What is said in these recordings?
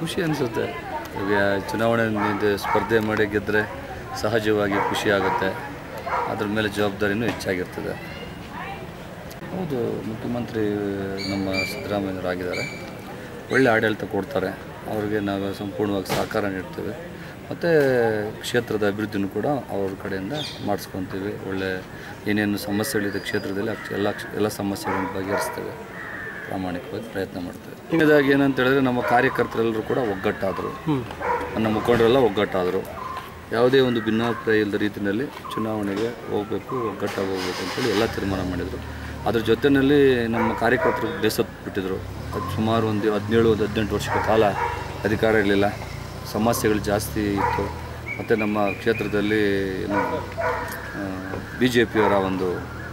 ಖುಷಿ ಅನಿಸುತ್ತೆ ಈಗ ಚುನಾವಣೆ ನಿಂತು ಸ್ಪರ್ಧೆ ಮಾಡಿ ಗೆದ್ದರೆ ಸಹಜವಾಗಿ ಖುಷಿ ಆಗುತ್ತೆ ಅದ್ರ ಮೇಲೆ ಜವಾಬ್ದಾರಿನೂ ಹೆಚ್ಚಾಗಿರ್ತದೆ ಹೌದು ಮುಖ್ಯಮಂತ್ರಿ ನಮ್ಮ ಸಿದ್ದರಾಮಯ್ಯನವರು ಆಗಿದ್ದಾರೆ ಒಳ್ಳೆ ಆಡಳಿತ ಕೊಡ್ತಾರೆ ಅವ್ರಿಗೆ ನಾವು ಸಂಪೂರ್ಣವಾಗಿ ಸಹಕಾರ ನೀಡ್ತೇವೆ ಮತ್ತು ಕ್ಷೇತ್ರದ ಅಭಿವೃದ್ಧಿನೂ ಕೂಡ ಅವ್ರ ಕಡೆಯಿಂದ ಮಾಡಿಸ್ಕೊತೀವಿ ಒಳ್ಳೆ ಏನೇನು ಸಮಸ್ಯೆಗಳಿದೆ ಕ್ಷೇತ್ರದಲ್ಲಿ ಆ ಎಲ್ಲ ಎಲ್ಲ ಸಮಸ್ಯೆಗಳನ್ನು ಬಗೆಹರಿಸ್ತೇವೆ ಪ್ರಾಮಾಣಿಕವಾಗಿ ಪ್ರಯತ್ನ ಮಾಡ್ತೇವೆ ಇನ್ನದಾಗಿ ಏನಂತ ಹೇಳಿದ್ರೆ ನಮ್ಮ ಕಾರ್ಯಕರ್ತರೆಲ್ಲರೂ ಕೂಡ ಒಗ್ಗಟ್ಟಾದರು ನನ್ನ ಮುಖಂಡರೆಲ್ಲ ಒಗ್ಗಟ್ಟಾದರು ಯಾವುದೇ ಒಂದು ಭಿನ್ನಾಭಿಪ್ರಾಯ ಇಲ್ಲದ ರೀತಿಯಲ್ಲಿ ಚುನಾವಣೆಗೆ ಹೋಗಬೇಕು ಒಗ್ಗಟ್ಟಾಗಿ ಹೋಗ್ಬೇಕು ಅಂತೇಳಿ ಎಲ್ಲ ತೀರ್ಮಾನ ಮಾಡಿದರು ಅದ್ರ ಜೊತೆಯಲ್ಲಿ ನಮ್ಮ ಕಾರ್ಯಕರ್ತರು ಬೇಸತ್ತು ಬಿಟ್ಟಿದ್ರು ಅದು ಸುಮಾರು ಒಂದು ಹದಿನೇಳು ಒಂದು ಹದಿನೆಂಟು ವರ್ಷಗಳ ಕಾಲ ಅಧಿಕಾರ ಇರಲಿಲ್ಲ ಸಮಸ್ಯೆಗಳು ಜಾಸ್ತಿ ಇತ್ತು ಮತ್ತು ನಮ್ಮ ಕ್ಷೇತ್ರದಲ್ಲಿ ಏನು ಬಿ ಜೆ ಪಿಯವರ ಒಂದು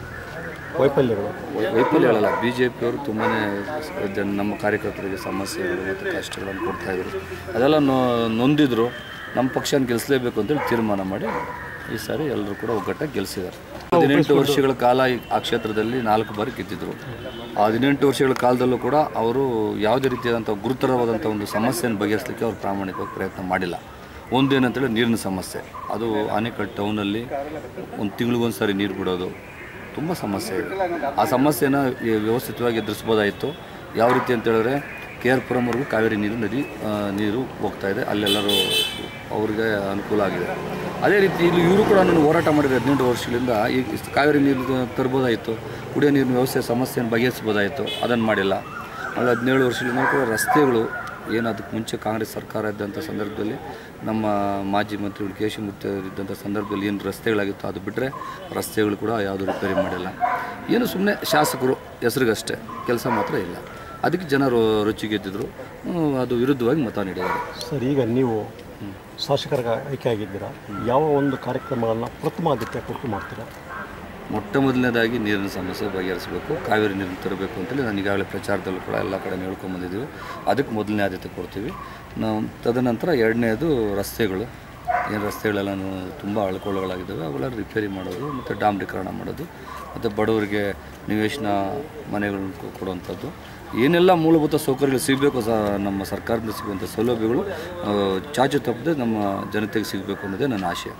ವೈಫಲ್ಯಗಳು ವೈ- ವೈಫಲ್ಯ ಹೇಳಲ್ಲ ಬಿ ಜೆ ಪಿಯವರು ತುಂಬಾ ಜನ ನಮ್ಮ ಕಾರ್ಯಕರ್ತರಿಗೆ ಸಮಸ್ಯೆಗಳು ಮತ್ತು ಕಷ್ಟಗಳನ್ನು ಕೊಡ್ತಾಯಿದ್ರು ಅದೆಲ್ಲ ನೊ ನೊಂದಿದ್ರು ನಮ್ಮ ಪಕ್ಷನ ಗೆಲ್ಲಿಸಲೇಬೇಕು ಅಂತೇಳಿ ತೀರ್ಮಾನ ಮಾಡಿ ಈ ಸಾರಿ ಎಲ್ಲರೂ ಕೂಡ ಒಗ್ಗಟ್ಟಾಗಿ ಗೆಲ್ಲಿಸಿದ್ದಾರೆ ಹದಿನೆಂಟು ವರ್ಷಗಳ ಕಾಲ ಈ- ಆ ಕ್ಷೇತ್ರದಲ್ಲಿ ನಾಲ್ಕು ಬಾರಿ ಗೆದ್ದಿದ್ರು ಆ ಹದಿನೆಂಟು ವರ್ಷಗಳ ಕಾಲದಲ್ಲೂ ಕೂಡ ಅವರು ಯಾವುದೇ ರೀತಿಯಾದಂಥ ಗುರುತರವಾದಂಥ ಒಂದು ಸಮಸ್ಯೆಯನ್ನು ಬಗೆಹರಿಸಲಿಕ್ಕೆ ಅವರು ಪ್ರಾಮಾಣಿಕವಾಗಿ ಪ್ರಯತ್ನ ಮಾಡಿಲ್ಲ ಒಂದು ಏನಂತೇಳಿ ನೀರಿನ ಸಮಸ್ಯೆ ಅದು ಆನೆಕಲ್ ಟೌನಲ್ಲಿ ಒಂದು ತಿಂಗಳಿಗೊಂದು ಸಾರಿ ನೀರು ಬಿಡೋದು ತುಂಬ ಸಮಸ್ಯೆ ಇದೆ ಆ ಸಮಸ್ಯೆನ ಈ ವ್ಯವಸ್ಥಿತವಾಗಿ ಎದುರಿಸ್ಬೋದಾಯಿತು ಯಾವ ರೀತಿ ಅಂತ ಹೇಳಿದ್ರೆ ಕೆ ಆರ್ ಪುರಮ್ವರೆಗೂ ಕಾವೇರಿ ನೀರು ನದಿ ಆ, ನೀರು ಹೋಗ್ತಾ ಇದೆ ಅಲ್ಲೆಲ್ಲರೂ ಅವ್ರಿಗೆ ಅನುಕೂಲ ಆಗಿದೆ ಅದೇ ರೀತಿ ಇಲ್ಲಿ ಇವರು ಕೂಡ ನಾನು ಹೋರಾಟ ಮಾಡಿದ್ರು ಹದಿನೆಂಟು ವರ್ಷಗಳಿಂದ ಈ ಇಷ್ಟು ಕಾವೇರಿ ನೀರು ತರ್ಬೋದಾಯಿತು ಕುಡಿಯೋ ನೀರಿನ ವ್ಯವಸ್ಥೆ ಸಮಸ್ಯೆಯನ್ನು ಬಗೆಹರಿಸ್ಬೋದಾಯಿತು ಅದನ್ನು ಮಾಡಿಲ್ಲ ಆಮೇಲೆ ಹದಿನೇಳು ವರ್ಷಗಳಿಂದ ಕೂಡ ರಸ್ತೆಗಳು ಏನು ಅದಕ್ಕೆ ಮುಂಚೆ ಕಾಂಗ್ರೆಸ್ ಸರ್ಕಾರ ಇದ್ದಂಥ ಸಂದರ್ಭದಲ್ಲಿ ನಮ್ಮ ಮಾಜಿ ಮಂತ್ರಿಗಳು ಕೆ ಶಿಮೂರ್ತಿ ಅವರು ಇದ್ದಂಥ ಸಂದರ್ಭದಲ್ಲಿ ಏನು ರಸ್ತೆಗಳಾಗಿತ್ತು ಅದು ಬಿಟ್ಟರೆ ರಸ್ತೆಗಳು ಕೂಡ ಯಾವುದು ರಿಪೇರಿ ಮಾಡಿಲ್ಲ ಏನು ಸುಮ್ಮನೆ ಶಾಸಕರು ಹೆಸರಿಗಷ್ಟೇ ಕೆಲಸ ಮಾತ್ರ ಇಲ್ಲ ಅದಕ್ಕೆ ಜನ ರು- ರುಚಿ ಗೆದ್ದಿದ್ರು ಹ್ಮ್, ಅದು ವಿರುದ್ಧವಾಗಿ ಮತ ನೀಡಿದ್ದಾರೆ ಸರ್ ಈಗ ನೀವು ಶಾಸಕರ ಆಯ್ಕೆ ಆಗಿದ್ದೀರಾ ಯಾವ ಒಂದು ಕಾರ್ಯಕ್ರಮಗಳನ್ನ ಪ್ರಥಮ ಆದ್ಯತೆ ಕೊಟ್ಟು ಮಾಡ್ತೀರಾ ಮೊಟ್ಟ ಮೊದಲನೇದಾಗಿ ನೀರಿನ ಸಮಸ್ಯೆ ಬಗೆಹರಿಸಬೇಕು ಕಾವೇರಿ ನೀರನ್ನು ತರಬೇಕು ಅಂತೇಳಿ ನಾನು ಈಗಾಗಲೇ ಪ್ರಚಾರದಲ್ಲೂ ಕೂಡ ಎಲ್ಲ ಕಡೆ ಹೇಳ್ಕೊಂಬಂದಿದ್ದೀವಿ ಅದಕ್ಕೆ ಮೊದಲನೇ ಆದ್ಯತೆ ಕೊಡ್ತೀವಿ ನಾವು ತದನಂತರ ಎರಡನೇದು ರಸ್ತೆಗಳು ಏನು ರಸ್ತೆಗಳೆಲ್ಲ ತುಂಬ ಅಳ್ಕೊಳ್ಳೋಗಳಾಗಿದ್ದಾವೆ ಅವೆಲ್ಲ ರಿಪೇರಿ ಮಾಡೋದು ಮತ್ತು ಡಾಂಬರೀಕರಣ ಮಾಡೋದು ಮತ್ತು ಬಡವರಿಗೆ ನಿವೇಶನ ಮನೆಗಳನ್ನು ಕೊ- ಕೊಡುವಂಥದ್ದು ಏನೆಲ್ಲ ಮೂಲಭೂತ ಸೌಕರ್ಯಗಳು ಸಿಗಬೇಕು ಸಹ ನಮ್ಮ ಸರ್ಕಾರದಿಂದ ಸಿಗುವಂಥ ಸೌಲಭ್ಯಗಳು ಆ, ಚಾಚು ತಪ್ಪದೆ ನಮ್ಮ ಜನತೆಗೆ ಸಿಗಬೇಕು ಅನ್ನೋದೇ ನನ್ನ ಆಶಯ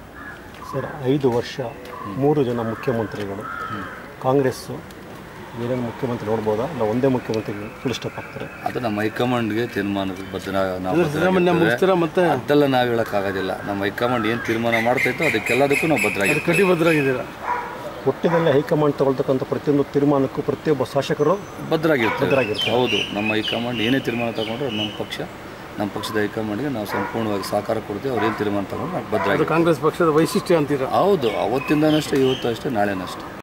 ಸರ್ ಐದು ವರ್ಷ ಮೂರು ಜನ ಮುಖ್ಯಮಂತ್ರಿಗಳು ಕಾಂಗ್ರೆಸ್ಸು ಏನೇನು ಮುಖ್ಯಮಂತ್ರಿ ನೋಡ್ಬೋದಾ ಇಲ್ಲ ಒಂದೇ ಮುಖ್ಯಮಂತ್ರಿ ಇಷ್ಟಪಡ್ತಾರೆ ಅದು ನಮ್ಮ ಹೈಕಮಾಂಡ್ಗೆ ತೀರ್ಮಾನಕ್ಕೆ ಬದ್ಧ ನಾವು ಬದ್ಧರಾಗಿರ್ತೇವೆ. ಅದೆಲ್ಲ ನಾವು ಹೇಳೋಕ್ಕಾಗೋದಿಲ್ಲ ನಮ್ಮ ಹೈಕಮಾಂಡ್ ಏನು ತೀರ್ಮಾನ ಮಾಡ್ತೈತೋ ಅದಕ್ಕೆಲ್ಲದಕ್ಕೂ ನಾವು ಬದ್ಧರಾಗಿರ್ತೀವಿ ಕಟಿಬದ್ಧರಾಗಿದ್ದೀರಾ ಒಟ್ಟಿನಲ್ಲಿ ಹೈಕಮಾಂಡ್ ತಗೊಳ್ತಕ್ಕಂಥ ಪ್ರತಿಯೊಂದು ತೀರ್ಮಾನಕ್ಕೂ ಪ್ರತಿಯೊಬ್ಬ ಶಾಸಕರು ಬದ್ಧರಾಗಿರ್ತೇವೆ ಬದ್ಧರಾಗಿರ್ತಾರೆ. ಹೌದು ನಮ್ಮ ಹೈಕಮಾಂಡ್ ಏನೇ ತೀರ್ಮಾನ ತಗೊಂಡ್ರು ನಮ್ಮ ಪಕ್ಷ ನಮ್ಮ ಪಕ್ಷದ ಹೈಕಮಾಂಡ್ಗೆ ನಾವು ಸಂಪೂರ್ಣವಾಗಿ ಸಹಕಾರ ಕೊಡ್ತೀವಿ ಅವ್ರು ಏನು ತೀರ್ಮಾನ ತಗೊಂಡ್ರು ನಾವು ಬದ್ಧರಾಗಿ ಕಾಂಗ್ರೆಸ್ ಪಕ್ಷದ ವೈಶಿಷ್ಟ್ಯ ಅಂತೀರಾ ಹೌದು ಅವತ್ತಿಂದನಷ್ಟೇ ಇವತ್ತು ಅಷ್ಟೇ ನಾಳೆನಷ್ಟೇ